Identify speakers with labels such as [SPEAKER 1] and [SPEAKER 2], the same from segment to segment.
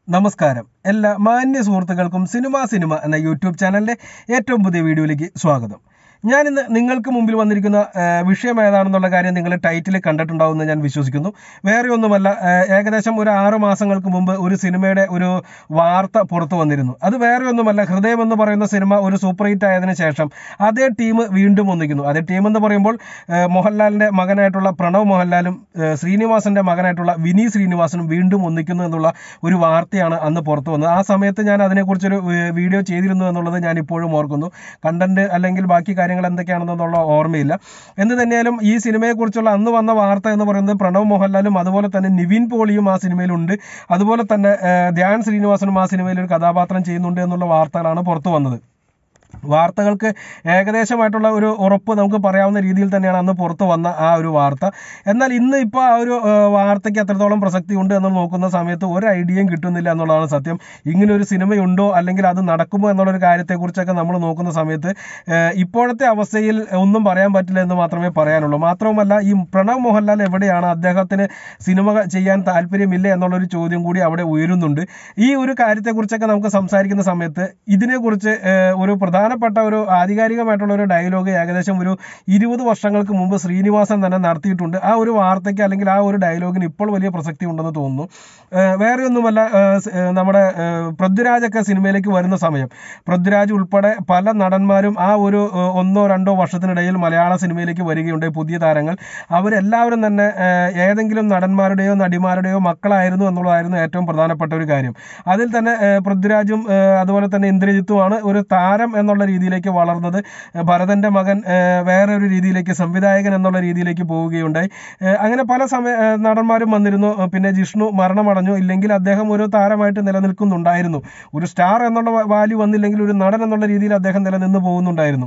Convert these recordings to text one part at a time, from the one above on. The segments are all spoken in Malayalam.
[SPEAKER 1] നമസ്കാരം എല്ലാ മാന്യ സുഹൃത്തുക്കൾക്കും സിനിമ സിനിമ എന്ന യൂട്യൂബ് ചാനലിൻ്റെ ഏറ്റവും പുതിയ വീഡിയോയിലേക്ക് സ്വാഗതം ഞാനിന്ന് നിങ്ങൾക്ക് മുമ്പിൽ വന്നിരിക്കുന്ന ആ, വിഷയം ഏതാണെന്നുള്ള കാര്യം നിങ്ങൾ ടൈറ്റിൽ കണ്ടിട്ടുണ്ടാവുമെന്ന് ഞാൻ വിശ്വസിക്കുന്നു വേറെ ഒന്നുമല്ല ആ, ഏകദേശം ഒരു ആറു മാസങ്ങൾക്ക് മുമ്പ് ഒരു സിനിമയുടെ ഒരു വാർത്ത പുറത്തു വന്നിരുന്നു അത് വേറെ ഒന്നുമല്ല ഹൃദയം എന്ന് പറയുന്ന സിനിമ ഒരു സൂപ്പർ ഹിറ്റ് ആയതിനു ശേഷം അതേ ടീം വീണ്ടും ഒന്നിക്കുന്നു അതേ ടീം എന്ന് പറയുമ്പോൾ ആ, മോഹൻലാലിന്റെ മകനായിട്ടുള്ള പ്രണവ് മോഹൻലാലും ആ, ശ്രീനിവാസന്റെ മകനായിട്ടുള്ള വിനി ശ്രീനിവാസനും വീണ്ടും ഒന്നിക്കുന്നു എന്നുള്ള ഒരു വാർത്തയാണ് അന്ന് പുറത്തു വന്നത് ആ സമയത്ത് ഞാൻ അതിനെക്കുറിച്ചൊരു ഏർ, വീഡിയോ ചെയ്തിരുന്നു എന്നുള്ളത് ഞാൻ ഇപ്പോഴും ഓർക്കുന്നു കണ്ടന്റ് അല്ലെങ്കിൽ ബാക്കി കാര്യങ്ങൾ എന്തൊക്കെയാണെന്നുള്ള ഓർമ്മയില്ല എന്ത് തന്നെയാലും ഈ സിനിമയെക്കുറിച്ചുള്ള അന്ന് വന്ന വാർത്ത എന്ന് പറയുന്നത് പ്രണവ് മോഹൻലാലും അതുപോലെ തന്നെ നിവിൻ പോളിയും ആ സിനിമയിലുണ്ട് അതുപോലെ തന്നെ ഏർ, ധ്യാൻ ശ്രീനിവാസനും ആ സിനിമയിൽ ഒരു കഥാപാത്രം ചെയ്യുന്നുണ്ട് എന്നുള്ള വാർത്തകളാണ് പുറത്തു വന്നത് വാർത്തകൾക്ക് ഏകദേശമായിട്ടുള്ള ഒരു ഉറപ്പ് നമുക്ക് പറയാവുന്ന രീതിയിൽ തന്നെയാണ് അന്ന് പുറത്തു വന്ന ആ ഒരു വാർത്ത എന്നാൽ ഇന്ന് ഇപ്പോൾ ആ ഒരു ഏർ, വാർത്തയ്ക്ക് എത്രത്തോളം പ്രസക്തി ഉണ്ട് എന്ന് നോക്കുന്ന സമയത്ത് ഒരു ഐഡിയയും കിട്ടുന്നില്ല എന്നുള്ളതാണ് സത്യം ഇങ്ങനെ ഒരു സിനിമയുണ്ടോ അല്ലെങ്കിൽ അത് നടക്കുമോ എന്നുള്ളൊരു കാര്യത്തെക്കുറിച്ചൊക്കെ നമ്മൾ നോക്കുന്ന സമയത്ത് ഏർ, ഇപ്പോഴത്തെ അവസ്ഥയിൽ ഒന്നും പറയാൻ പറ്റില്ല എന്ന് മാത്രമേ പറയാനുള്ളൂ മാത്രവുമല്ല ഈ പ്രണവ് മോഹൻലാൽ എവിടെയാണ് അദ്ദേഹത്തിന് സിനിമ ചെയ്യാൻ താല്പര്യമില്ല എന്നുള്ളൊരു ചോദ്യം കൂടി അവിടെ ഉയരുന്നുണ്ട് ഈ ഒരു കാര്യത്തെക്കുറിച്ചൊക്കെ നമുക്ക് സംസാരിക്കുന്ന സമയത്ത് ഇതിനെക്കുറിച്ച് ഏർ, ഒരു പ്രധാനപ്പെട്ട ഒരു ആധികാരികമായിട്ടുള്ള ഒരു ഡയലോഗ് ഏകദേശം ഒരു ഇരുപത് വർഷങ്ങൾക്ക് മുമ്പ് ശ്രീനിവാസൻ തന്നെ നടത്തിയിട്ടുണ്ട് ആ ഒരു വാർത്തയ്ക്ക് അല്ലെങ്കിൽ ആ ഒരു ഡയലോഗിന് ഇപ്പോൾ വലിയ പ്രസക്തി ഉണ്ടെന്ന് തോന്നുന്നു ഏർ, വേറെ ഒന്നുമല്ല ഏർ, സ്- ഏർ, നമ്മുടെ ഏർ, പൃഥ്വിരാജൊക്കെ സിനിമയിലേക്ക് വരുന്ന സമയം പൃഥ്വിരാജ് ഉൾപ്പെടെ പല നടന്മാരും ആ ഒരു ഏർ, ഒന്നോ രണ്ടോ വർഷത്തിനിടയിൽ മലയാള സിനിമയിലേക്ക് വരികയുണ്ടായി പുതിയ താരങ്ങൾ അവരെല്ലാവരും തന്നെ ഏർ, ഏതെങ്കിലും നടന്മാരുടെയോ നടിമാരുടെയോ മക്കളായിരുന്നു എന്നുള്ളതായിരുന്നു ഏറ്റവും പ്രധാനപ്പെട്ട ഒരു കാര്യം അതിൽ തന്നെ ഏർ, പൃഥ്വിരാജും ഏർ, അതുപോലെ തന്നെ ഇന്ദ്രജിത്തുമാണ് ഒരു താരം എന്നുള്ള രീതിയിലേക്ക് വളർന്നത് ഏർ, ഭരതന്റെ മകൻ ഏർ, വേറെ ഒരു രീതിയിലേക്ക് സംവിധായകൻ എന്നുള്ള രീതിയിലേക്ക് പോവുകയുണ്ടായി ഏർ, അങ്ങനെ പല സമയ ഏർ, നടന്മാരും വന്നിരുന്നു ഏർ, പിന്നെ ജിഷ്ണു മരണമടഞ്ഞു ഇല്ലെങ്കിൽ അദ്ദേഹം ഒരു താരമായിട്ട് നിലനിൽക്കുന്നുണ്ടായിരുന്നു ഒരു സ്റ്റാർ എന്നുള്ള വാല്യൂ വന്നില്ലെങ്കിൽ ഒരു നടൻ എന്നുള്ള രീതിയിൽ അദ്ദേഹം നിലനിന്ന് പോകുന്നുണ്ടായിരുന്നു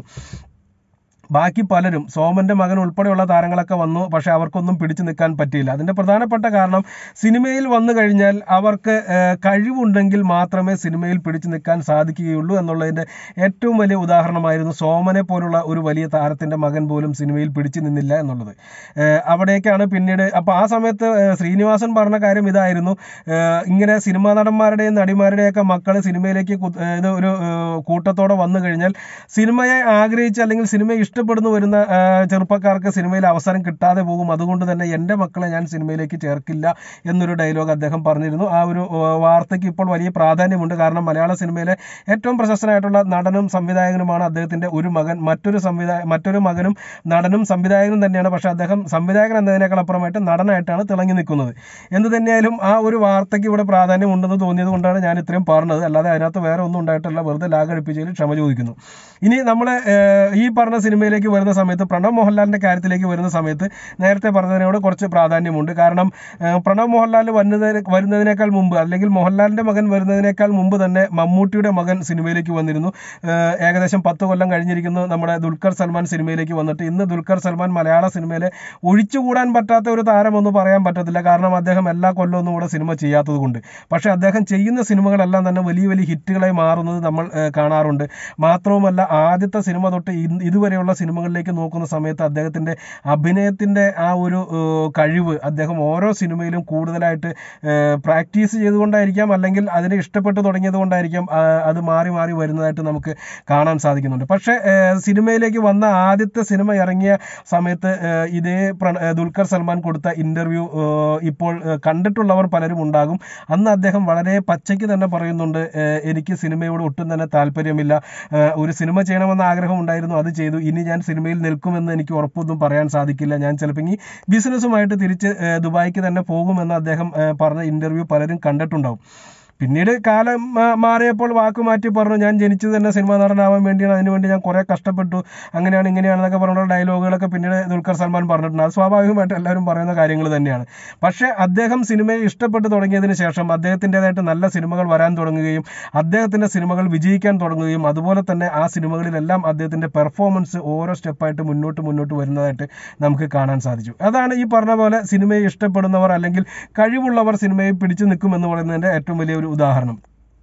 [SPEAKER 1] ബാക്കി പലരും സോമന്റെ മകൻ ഉൾപ്പെടെയുള്ള താരങ്ങളൊക്കെ വന്നു പക്ഷെ അവർക്കൊന്നും പിടിച്ചു നിൽക്കാൻ പറ്റിയില്ല അതിന്റെ പ്രധാനപ്പെട്ട കാരണം സിനിമയിൽ വന്നു കഴിഞ്ഞാൽ അവർക്ക് ഏർ, കഴിവുണ്ടെങ്കിൽ മാത്രമേ സിനിമയിൽ പിടിച്ചു നിൽക്കാൻ സാധിക്കുകയുള്ളൂ എന്നുള്ളതിന്റെ ഏറ്റവും വലിയ ഉദാഹരണമായിരുന്നു സോമനെ പോലുള്ള ഒരു വലിയ താരത്തിന്റെ മകൻ പോലും സിനിമയിൽ പിടിച്ചു നിന്നില്ല എന്നുള്ളത് ഏർ, അവിടേക്കാണ് പിന്നീട് അപ്പൊ ആ സമയത്ത് ഏർ, ശ്രീനിവാസൻ പറഞ്ഞ കാര്യം ഇതായിരുന്നു ഏർ, ഇങ്ങനെ സിനിമാ നടന്മാരുടെയും നടിമാരുടെയൊക്കെ മക്കൾ സിനിമയിലേക്ക് കു- ഏർ, ഇത് ഒരു ഏർ, കൂട്ടത്തോടെ വന്നു കഴിഞ്ഞാൽ സിനിമയെ ആഗ്രഹിച്ച് അല്ലെങ്കിൽ സിനിമ ഇഷ്ടപ്പെടുന്നു വരുന്ന ആ, ചെറുപ്പക്കാർക്ക് സിനിമയിൽ അവസരം കിട്ടാതെ പോകും അതുകൊണ്ട് തന്നെ എൻ്റെ മക്കളെ ഞാൻ സിനിമയിലേക്ക് ചേർക്കില്ല എന്നൊരു ഡയലോഗ് അദ്ദേഹം പറഞ്ഞിരുന്നു ആ ഒരു ആ, വാർത്തയ്ക്ക് ഇപ്പോൾ വലിയ പ്രാധാന്യമുണ്ട് കാരണം മലയാള സിനിമയിലെ ഏറ്റവും പ്രശസ്തനായിട്ടുള്ള നടനും സംവിധായകനുമാണ് അദ്ദേഹത്തിന്റെ ഒരു മകൻ മറ്റൊരു സംവിധായ മറ്റൊരു മകനും നടനും സംവിധായകനും തന്നെയാണ് പക്ഷേ അദ്ദേഹം സംവിധായകൻ എന്നതിനേക്കാൾ അപ്പുറമായിട്ട് നടനായിട്ടാണ് തിളങ്ങി നിൽക്കുന്നത് എന്ത് തന്നെയായാലും ആ ഒരു വാർത്തയ്ക്ക് ഇവിടെ പ്രാധാന്യം ഉണ്ടെന്ന് തോന്നിയത് കൊണ്ടാണ് ഞാൻ ഇത്രയും പറഞ്ഞത് അല്ലാതെ അതിനകത്ത് വേറെ ഒന്നും ഉണ്ടായിട്ടല്ല വെറുതെ ലാഗടിപ്പിച്ചതിൽ ക്ഷമ ചോദിക്കുന്നു ഇനി നമ്മൾ ഈ പറഞ്ഞ സിനിമയിലേക്ക് വരുന്ന സമയത്ത് പ്രണവ് മോഹൻലാലിന്റെ കാര്യത്തിലേക്ക് വരുന്ന സമയത്ത് നേരത്തെ പറഞ്ഞതിനോട് കുറച്ച് പ്രാധാന്യമുണ്ട് കാരണം ഏഹ്, പ്രണവ് മോഹൻലാൽ വരുന്നതിന് വരുന്നതിനേക്കാൾ മുമ്പ് അല്ലെങ്കിൽ മോഹൻലാലിന്റെ മകൻ വരുന്നതിനേക്കാൾ മുമ്പ് തന്നെ മമ്മൂട്ടിയുടെ മകൻ സിനിമയിലേക്ക് വന്നിരുന്നു ഏഹ്, ഏകദേശം പത്ത് കൊല്ലം കഴിഞ്ഞിരിക്കുന്നു നമ്മുടെ ദുൽഖർ സൽമാൻ സിനിമയിലേക്ക് വന്നിട്ട് ഇന്ന് ദുൽഖർ സൽമാൻ മലയാള സിനിമയിലെ ഒഴിച്ചുകൂടാൻ പറ്റാത്ത ഒരു താരമൊന്നും പറയാൻ പറ്റത്തില്ല കാരണം അദ്ദേഹം എല്ലാ കൊല്ലമൊന്നും കൂടെ സിനിമ ചെയ്യാത്തത് കൊണ്ട് പക്ഷേ അദ്ദേഹം ചെയ്യുന്ന സിനിമകളെല്ലാം തന്നെ വലിയ വലിയ ഹിറ്റുകളായി മാറുന്നത് നമ്മൾ ഏഹ്, കാണാറുണ്ട് മാത്രവുമല്ല ആദ്യത്തെ സിനിമ തൊട്ട് ഇന്ന് ഇതുവരെയുള്ള സിനിമകളിലേക്ക് നോക്കുന്ന സമയത്ത് അദ്ദേഹത്തിന്റെ അഭിനയത്തിന്റെ ആ ഒരു ഏഹ്, കഴിവ് അദ്ദേഹം ഓരോ സിനിമയിലും കൂടുതലായിട്ട് പ്രാക്ടീസ് ചെയ്തുകൊണ്ടായിരിക്കാം അല്ലെങ്കിൽ അതിനെ ഇഷ്ടപ്പെട്ട് തുടങ്ങിയത് കൊണ്ടായിരിക്കാം ആ, അത് മാറി മാറി വരുന്നതായിട്ട് നമുക്ക് കാണാൻ സാധിക്കുന്നുണ്ട് പക്ഷേ ഏഹ്, സിനിമയിലേക്ക് വന്ന ആദ്യത്തെ സിനിമ ഇറങ്ങിയ സമയത്ത് ഏഹ്, ഇതേ പ്രണ- ഏഹ്, ദുൽഖർ സൽമാൻ കൊടുത്ത ഇന്റർവ്യൂ ഇപ്പോൾ ഏഹ്, കണ്ടിട്ടുള്ളവർ പലരും ഉണ്ടാകും അന്ന് അദ്ദേഹം വളരെ പച്ചയ്ക്ക് തന്നെ പറയുന്നുണ്ട് ഏഹ്, എനിക്ക് സിനിമയോട് ഒട്ടും തന്നെ താല്പര്യമില്ല ഏഹ്, ഒരു സിനിമ ചെയ്യണമെന്ന ആഗ്രഹം ഉണ്ടായിരുന്നു അത് ചെയ്തു ഇനി ഞാൻ സിനിമയിൽ നിൽക്കുമെന്ന് എനിക്ക് ഉറപ്പൊന്നും പറയാൻ സാധിക്കില്ല ഞാൻ ചിലപ്പോൾ ഈ ബിസിനസ്സുമായിട്ട് തിരിച്ച് ഏഹ്, ദുബായിക്ക് തന്നെ പോകുമെന്ന് അദ്ദേഹം ഏഹ്, പറഞ്ഞ ഇന്റർവ്യൂ പലരും കണ്ടിട്ടുണ്ടാവും പിന്നീട് കാലം മാ- മാറിയപ്പോൾ വാക്ക് മാറ്റി പറഞ്ഞു ഞാൻ ജനിച്ചത് തന്നെ സിനിമാ നടനാവാൻ വേണ്ടിയാണ് അതിനുവേണ്ടി ഞാൻ കുറേ കഷ്ടപ്പെട്ടു അങ്ങനെയാണ് ഇങ്ങനെയാണെന്നൊക്കെ പറഞ്ഞുള്ള ഡയലോഗുകളൊക്കെ പിന്നീട് ദുൽഖർ സൽമാൻ പറഞ്ഞിട്ടുണ്ട് അത് സ്വാഭാവികമായിട്ട് എല്ലാവരും പറയുന്ന കാര്യങ്ങൾ തന്നെയാണ് പക്ഷേ അദ്ദേഹം സിനിമയെ ഇഷ്ടപ്പെട്ട് തുടങ്ങിയതിന് ശേഷം അദ്ദേഹത്തിൻ്റെതായിട്ട് നല്ല സിനിമകൾ വരാൻ തുടങ്ങുകയും അദ്ദേഹത്തിൻ്റെ സിനിമകൾ വിജയിക്കാൻ തുടങ്ങുകയും അതുപോലെ തന്നെ ആ സിനിമകളിലെല്ലാം അദ്ദേഹത്തിൻ്റെ പെർഫോമൻസ് ഓരോ സ്റ്റെപ്പായിട്ട് മുന്നോട്ട് മുന്നോട്ട് വരുന്നതായിട്ട് നമുക്ക് കാണാൻ സാധിച്ചു അതാണ് ഈ പറഞ്ഞ പോലെ സിനിമയെ ഇഷ്ടപ്പെടുന്നവർ അല്ലെങ്കിൽ കഴിവുള്ളവർ സിനിമയെ പിടിച്ചു നിൽക്കും എന്ന് പറയുന്നതിൻ്റെ ഏറ്റവും വലിയ ഒരു ഉദാഹരണം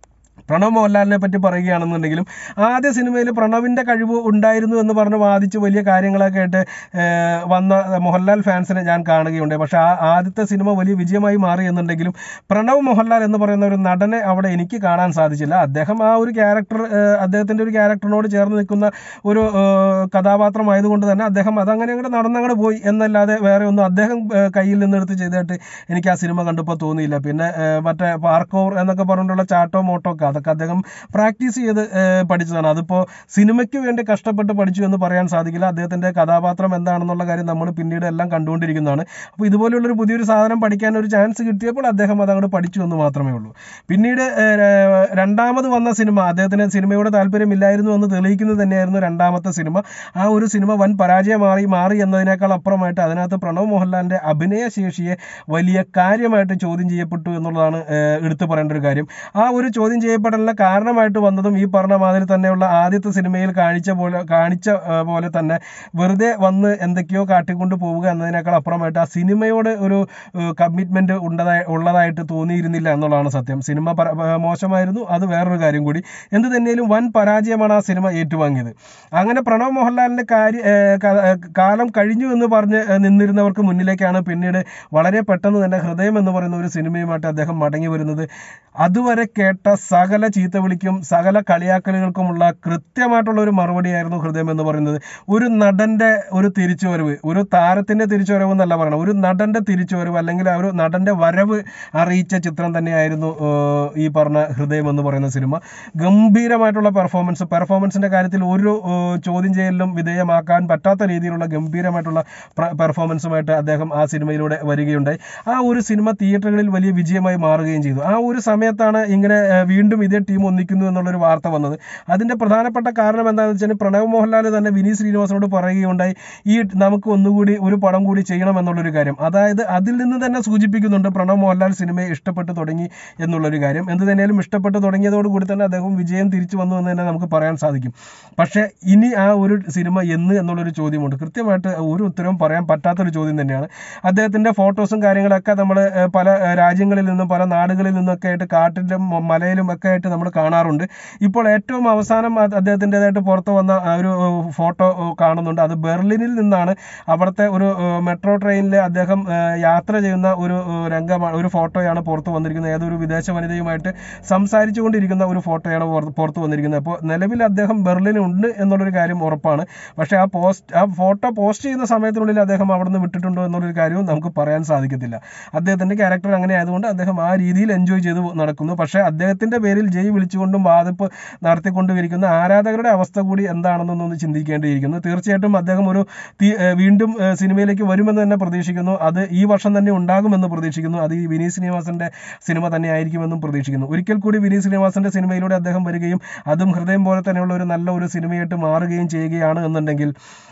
[SPEAKER 1] പ്രണവ് മോഹൻലാലിനെ പറ്റി പറയുകയാണെന്നുണ്ടെങ്കിലും ആദ്യ സിനിമയിൽ പ്രണവിൻ്റെ കഴിവ് ഉണ്ടായിരുന്നു എന്ന് പറഞ്ഞ് വാദിച്ച് വലിയ കാര്യങ്ങളൊക്കെ ആയിട്ട് ഏഹ്, വന്ന മോഹൻലാൽ ഫാൻസിനെ ഞാൻ കാണുകയുണ്ട് പക്ഷേ ആ ആദ്യത്തെ സിനിമ വലിയ വിജയമായി മാറി എന്നുണ്ടെങ്കിലും പ്രണവ് മോഹൻലാൽ എന്ന് പറയുന്ന ഒരു നടനെ അവിടെ എനിക്ക് കാണാൻ സാധിച്ചില്ല അദ്ദേഹം ആ ഒരു ക്യാരക്ടർ അദ്ദേഹത്തിൻ്റെ ഒരു ക്യാരക്ടറിനോട് ചേർന്ന് നിൽക്കുന്ന ഒരു ഏഹ്, കഥാപാത്രമായതുകൊണ്ട് തന്നെ അദ്ദേഹം അതങ്ങനെ അങ്ങോട്ട് നടന്നങ്ങോട്ട് പോയി എന്നല്ലാതെ വേറെ ഒന്നും അദ്ദേഹം ഏഹ്, കയ്യിൽ നിന്നെടുത്ത് ചെയ്തിട്ട് എനിക്ക് ആ സിനിമ കണ്ടപ്പോൾ തോന്നിയില്ല പിന്നെ ഏഹ്, മറ്റേ പാർക്കോർ എന്നൊക്കെ പറഞ്ഞിട്ടുള്ള ചാട്ടോ മോട്ടോ ഒക്കെ അതൊക്കെ അദ്ദേഹം പ്രാക്ടീസ് ചെയ്ത് ഏഹ്, പഠിച്ചതാണ് അതിപ്പോൾ സിനിമയ്ക്ക് വേണ്ടി കഷ്ടപ്പെട്ട് പഠിച്ചു എന്ന് പറയാൻ സാധിക്കില്ല അദ്ദേഹത്തിൻ്റെ കഥാപാത്രം എന്താണെന്നുള്ള കാര്യം നമ്മൾ പിന്നീട് എല്ലാം കണ്ടുകൊണ്ടിരിക്കുന്നതാണ് അപ്പോൾ ഇതുപോലെയുള്ളൊരു പുതിയൊരു സാധനം പഠിക്കാൻ ഒരു ചാൻസ് കിട്ടിയപ്പോൾ അദ്ദേഹം അതങ്ങോട്ട് പഠിച്ചു എന്ന് മാത്രമേ ഉള്ളൂ പിന്നീട് ഏഹ്, രണ്ടാമത് വന്ന സിനിമ അദ്ദേഹത്തിന് സിനിമയോട് താല്പര്യമില്ലായിരുന്നു എന്ന് തെളിയിക്കുന്നത് തന്നെയായിരുന്നു രണ്ടാമത്തെ സിനിമ ആ ഒരു സിനിമ വൻ പരാജയമായി മാറി എന്നതിനേക്കാൾ അപ്പുറമായിട്ട് അതിനകത്ത് പ്രണവ് മോഹൻലാലിൻ്റെ അഭിനയ ശേഷിയെ വലിയ കാര്യമായിട്ട് ചോദ്യം ചെയ്യപ്പെട്ടു എന്നുള്ളതാണ് ഏഹ്, എടുത്തു പറയേണ്ട ഒരു കാര്യം ആ ഒരു ചോദ്യം ചെയ്യപ്പെടലിന് കാരണമായിട്ട് വന്നതും ഈ പറഞ്ഞ മാതിരി തന്നെയുള്ള ആദ്യത്തെ സിനിമയിൽ കാണിച്ച പോലെ കാണിച്ച ഏഹ്, പോലെ തന്നെ വെറുതെ വന്ന് എന്തൊക്കെയോ കാട്ടിക്കൊണ്ട് പോവുക എന്നതിനേക്കാൾ അപ്പുറമായിട്ട് ആ സിനിമയോട് ഒരു കമ്മിറ്റ്മെന്റ് ഉണ്ടതായി ഉള്ളതായിട്ട് തോന്നിയിരുന്നില്ല എന്നുള്ളതാണ് സത്യം സിനിമ പര- ഏഹ്, മോശമായിരുന്നു അത് വേറൊരു കാര്യം കൂടി എന്ത് തന്നെയാലും വൻ പരാജയമാണ് ആ സിനിമ ഏറ്റുവാങ്ങിയത് അങ്ങനെ പ്രണവ് മോഹൻലാലിന്റെ കാര്യ ഏഹ്, ക- ഏഹ്, കാലം കഴിഞ്ഞു എന്ന് പറഞ്ഞ് ഏഹ്, നിന്നിരുന്നവർക്ക് മുന്നിലേക്കാണ് പിന്നീട് വളരെ പെട്ടെന്ന് തന്നെ ഹൃദയം എന്ന് പറയുന്ന ഒരു സിനിമയുമായിട്ട് അദ്ദേഹം മടങ്ങി വരുന്നത് അതുവരെ കേട്ട സകല ചീത്തവിളിക്കും സകല കളിയാക്കലുകൾക്കുമുള്ള കൃത്യമായിട്ടുള്ള ഒരു മറുപടിയായിരുന്നു ഹൃദയം എന്ന് പറയുന്നത് ഒരു നടന്റെ ഒരു തിരിച്ചുവരവ് ഒരു താരത്തിന്റെ തിരിച്ചുവരവ് എന്നല്ല പറയണം ഒരു നടന്റെ തിരിച്ചുവരവ് അല്ലെങ്കിൽ ആ ഒരു നടന്റെ വരവ് അറിയിച്ച ചിത്രം തന്നെയായിരുന്നു ഏഹ്, ഈ പറഞ്ഞ ഹൃദയം എന്ന് പറയുന്ന സിനിമ ഗംഭീരമായിട്ടുള്ള പെർഫോമൻസ് പെർഫോമൻസിന്റെ കാര്യത്തിൽ ഒരു ഏഹ്, ചോദ്യം ചെയ്യലിലും വിധേയമാക്കാൻ പറ്റാത്ത രീതിയിലുള്ള ഗംഭീരമായിട്ടുള്ള പെർഫോമൻസുമായിട്ട് അദ്ദേഹം ആ സിനിമയിലൂടെ വരികയുണ്ടായി ആ ഒരു സിനിമ തിയേറ്ററുകളിൽ വലിയ വിജയമായി മാറുകയും ചെയ്തു ആ ഒരു സമയത്താണ് ഇങ്ങനെ ഏഹ്, വീണ്ടും ഇതേ ടീം ഒന്നിക്കുന്നു എന്നുള്ളൊരു വാർത്ത വന്നത് അതിന്റെ പ്രധാനപ്പെട്ട കാരണം എന്താണെന്ന് വെച്ചാൽ പ്രണവ് മോഹൻലാൽ തന്നെ വിനീത് ശ്രീനിവാസനോട് പറയുകയുണ്ടായി ഈ നമുക്ക് ഒന്നുകൂടി ഒരു പടം കൂടി ചെയ്യണം എന്നുള്ളൊരു കാര്യം അതായത് അതിൽ നിന്ന് തന്നെ സൂചിപ്പിക്കുന്നുണ്ട് പ്രണവ് മോഹൻലാൽ സിനിമയെ ഇഷ്ടപ്പെട്ട് തുടങ്ങി എന്നുള്ളൊരു കാര്യം എന്ത് തന്നെയാലും ഇഷ്ടപ്പെട്ട് തുടങ്ങിയതോടുകൂടി തന്നെ അദ്ദേഹം വിജയം തിരിച്ചു വന്നു എന്ന് തന്നെ നമുക്ക് പറയാൻ സാധിക്കും പക്ഷേ ഇനി ആ ഒരു സിനിമ എന്ന് എന്നുള്ളൊരു ചോദ്യമുണ്ട് കൃത്യമായിട്ട് ഒരു ഉത്തരവും പറയാൻ പറ്റാത്തൊരു ചോദ്യം തന്നെയാണ് അദ്ദേഹത്തിന്റെ ഫോട്ടോസും കാര്യങ്ങളൊക്കെ നമ്മൾ പല ഏഹ്, രാജ്യങ്ങളിൽ നിന്നും പല നാടുകളിൽ നിന്നൊക്കെ ആയിട്ട് കാട്ടിലും മ- മലയിലും ഒക്കെ ആയിട്ട് നമ്മൾ കാണാറുണ്ട് ഇപ്പോൾ ഏറ്റവും അവസാനം അത് അദ്ദേഹത്തിൻ്റെതായിട്ട് പുറത്ത് വന്ന ആ ഒരു ഏഹ്, ഫോട്ടോ ഏഹ്, കാണുന്നുണ്ട് അത് ബെർലിനിൽ നിന്നാണ് അവിടുത്തെ ഒരു ഏഹ്, മെട്രോ ട്രെയിനിൽ അദ്ദേഹം ഏഹ്, യാത്ര ചെയ്യുന്ന ഒരു ഏഹ്, രംഗമാണ് ഒരു ഫോട്ടോയാണ് പുറത്ത് വന്നിരിക്കുന്നത് ഏതൊരു വിദേശ വനിതയുമായിട്ട് സംസാരിച്ചു കൊണ്ടിരിക്കുന്ന ഒരു ഫോട്ടോയാണ് പുറത്ത് പുറത്ത് വന്നിരിക്കുന്നത് അപ്പോൾ നിലവിൽ അദ്ദേഹം ബെർലിൻ ഉണ്ട് എന്നുള്ളൊരു കാര്യം ഉറപ്പാണ് പക്ഷേ ആ പോസ്റ്റ് ആ ഫോട്ടോ പോസ്റ്റ് ചെയ്യുന്ന സമയത്തിനുള്ളിൽ അദ്ദേഹം അവിടെ നിന്ന് വിട്ടിട്ടുണ്ടോ എന്നുള്ളൊരു കാര്യവും നമുക്ക് പറയാൻ സാധിക്കത്തില്ല അദ്ദേഹത്തിന്റെ ക്യാരക്ടർ അങ്ങനെ ആയതുകൊണ്ട് അദ്ദേഹം ആ രീതിയിൽ എൻജോയ് ചെയ്ത് നടക്കുന്നു പക്ഷേ അദ്ദേഹത്തിന്റെ പേരിൽ ജയ് വിളിച്ചുകൊണ്ടും വാതിപ്പ് നടത്തിക്കൊണ്ടിരിക്കുന്ന ആരാധകരുടെ അവസ്ഥ കൂടി എന്താണെന്നൊന്ന് ചിന്തിക്കേണ്ടിയിരിക്കുന്നു തീർച്ചയായിട്ടും അദ്ദേഹം ഒരു തി- ഏഹ് വീണ്ടും ഏഹ് സിനിമയിലേക്ക് വരുമെന്ന് തന്നെ പ്രതീക്ഷിക്കുന്നു അത് ഈ വർഷം തന്നെ ഉണ്ടാകുമെന്ന് പ്രതീക്ഷിക്കുന്നു അത് ഈ വിനീത് ശ്രീനിവാസന്റെ സിനിമ തന്നെ ആയിരിക്കുമെന്നും പ്രതീക്ഷിക്കുന്നു ഒരിക്കൽ കൂടി വിനീത് ശ്രീനിവാസന്റെ സിനിമയിലൂടെ അദ്ദേഹം വരികയും അതും ഹൃദയം പോലെ തന്നെയുള്ള ഒരു നല്ല ഒരു സിനിമയായിട്ട് മാറുകയും ചെയ്യുകയാണ് എന്നുണ്ടെങ്കിൽ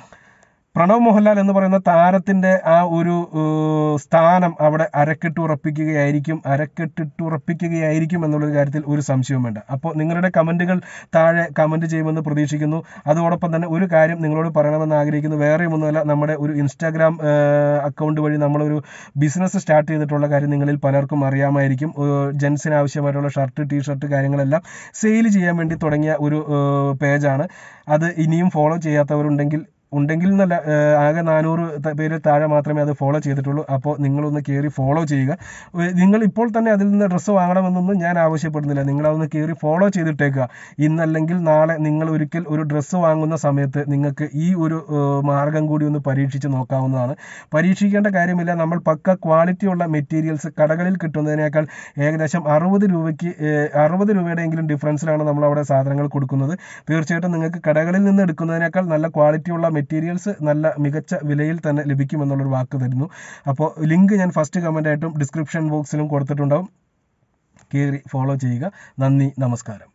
[SPEAKER 1] പ്രണവ് മോഹൻലാൽ എന്ന് പറയുന്ന താരത്തിന്റെ ആ ഒരു ഏഹ്, സ്ഥാനം അവിടെ അരക്കെട്ടുറപ്പിക്കുകയായിരിക്കും അരക്കെട്ടിട്ടുറപ്പിക്കുകയായിരിക്കും എന്നുള്ളൊരു കാര്യത്തിൽ ഒരു സംശയവും വേണ്ട അപ്പോൾ നിങ്ങളുടെ കമന്റുകൾ താഴെ കമന്റ് ചെയ്യുമെന്ന് പ്രതീക്ഷിക്കുന്നു അതോടൊപ്പം തന്നെ ഒരു കാര്യം നിങ്ങളോട് പറയണമെന്ന് ആഗ്രഹിക്കുന്നു വേറെ ഒന്നുമല്ല നമ്മുടെ ഒരു ഇൻസ്റ്റാഗ്രാം അക്കൗണ്ട് വഴി നമ്മളൊരു ബിസിനസ് സ്റ്റാർട്ട് ചെയ്തിട്ടുള്ള കാര്യം നിങ്ങളിൽ പലർക്കും അറിയാമായിരിക്കും ഏഹ്, ജെൻസിന് ആവശ്യമായിട്ടുള്ള ഷർട്ട് ടീ ഷർട്ട് കാര്യങ്ങളെല്ലാം സെയിൽ ചെയ്യാൻ വേണ്ടി തുടങ്ങിയ ഒരു ഏഹ്, പേജാണ് അത് ഇനിയും ഫോളോ ചെയ്യാത്തവരുണ്ടെങ്കിൽ ഉണ്ടെങ്കിൽ എന്നല്ല ഏഹ് ആകെ നാനൂറ് ത- പേര് താഴെ മാത്രമേ അത് ഫോളോ ചെയ്തിട്ടുള്ളൂ അപ്പോൾ നിങ്ങളൊന്ന് കയറി ഫോളോ ചെയ്യുക ഏഹ് നിങ്ങൾ ഇപ്പോൾ തന്നെ അതിൽ നിന്ന് ഡ്രസ്സ് വാങ്ങണമെന്നൊന്നും ഞാൻ ആവശ്യപ്പെടുന്നില്ല നിങ്ങളതൊന്ന് കയറി ഫോളോ ചെയ്തിട്ടേക്കുക ഇന്നല്ലെങ്കിൽ നാളെ നിങ്ങൾ ഒരിക്കൽ ഒരു ഡ്രസ്സ് വാങ്ങുന്ന സമയത്ത് നിങ്ങൾക്ക് ഈ ഒരു ഏഹ് മാർഗം കൂടി ഒന്ന് പരീക്ഷിച്ച് നോക്കാവുന്നതാണ് പരീക്ഷിക്കേണ്ട കാര്യമില്ല നമ്മൾ പക്ക ക്വാളിറ്റിയുള്ള മെറ്റീരിയൽസ് കടകളിൽ കിട്ടുന്നതിനേക്കാൾ ഏകദേശം അറുപത് രൂപയ്ക്ക് അറുപത് രൂപയുടെയെങ്കിലും ഡിഫറൻസിലാണ് നമ്മൾ അവിടെ സാധനങ്ങൾ കൊടുക്കുന്നത് തീർച്ചയായിട്ടും നിങ്ങൾക്ക് കടകളിൽ നിന്ന് എടുക്കുന്നതിനേക്കാൾ നല്ല ക്വാളിറ്റിയുള്ള മെറ്റീരിയൽസ് നല്ല മികച്ച വിലയിൽ തന്നെ ലഭിക്കുമെന്നുള്ളൊരു വാക്ക് തരുന്നു അപ്പോൾ ലിങ്ക് ഞാൻ ഫസ്റ്റ് കമൻ്റ് ആയിട്ടും ഡിസ്ക്രിപ്ഷൻ ബോക്സിലും കൊടുത്തിട്ടുണ്ടാവും കയറി ഫോളോ ചെയ്യുക നന്ദി നമസ്കാരം